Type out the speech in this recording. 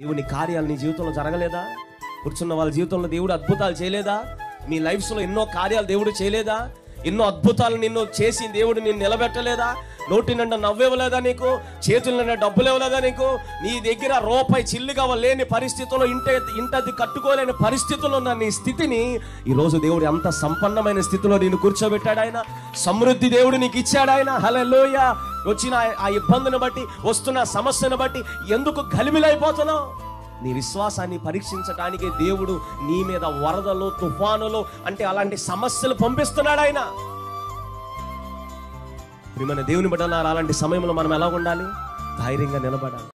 దేవుని కార్యాలు నీ జీవితంలో జరగలేదా కూర్చున్న వాళ్ళ జీవితంలో దేవుడు అద్భుతాలు చేయలేదా మీ లైఫ్స్లో ఎన్నో కార్యాలు దేవుడు చేయలేదా ఎన్నో అద్భుతాలు నిన్ను చేసి దేవుడు నిన్ను నిలబెట్టలేదా నోటి నిండా నవ్వివ్వలేదా నీకు చేతుల నిండా డబ్బులు ఇవ్వలేదా నీకు నీ దగ్గర రూపాయి చిల్లుగా లేని పరిస్థితుల్లో ఇంట ఇంటది కట్టుకోలేని పరిస్థితుల్లో ఉన్న నీ స్థితిని ఈరోజు దేవుడు ఎంత సంపన్నమైన స్థితిలో నేను కూర్చోబెట్టాడు ఆయన సమృద్ధి దేవుడు నీకు ఇచ్చాడు ఆయన హలోయ వచ్చిన ఆ- ఆ ఇబ్బందిని బట్టి వస్తున్న సమస్యను బట్టి ఎందుకు గలిమిలైపోతున్నావు నీ విశ్వాసాన్ని పరీక్షించడానికి దేవుడు నీ మీద వరదలు తుఫానులు అంటే అలాంటి సమస్యలు పంపిస్తున్నాడు ఆయన ప్రియమైన దేవుని బిడ్డలారా అలాంటి సమయంలో మనం ఎలా ఉండాలి ధైర్యంగా నిలబడాలి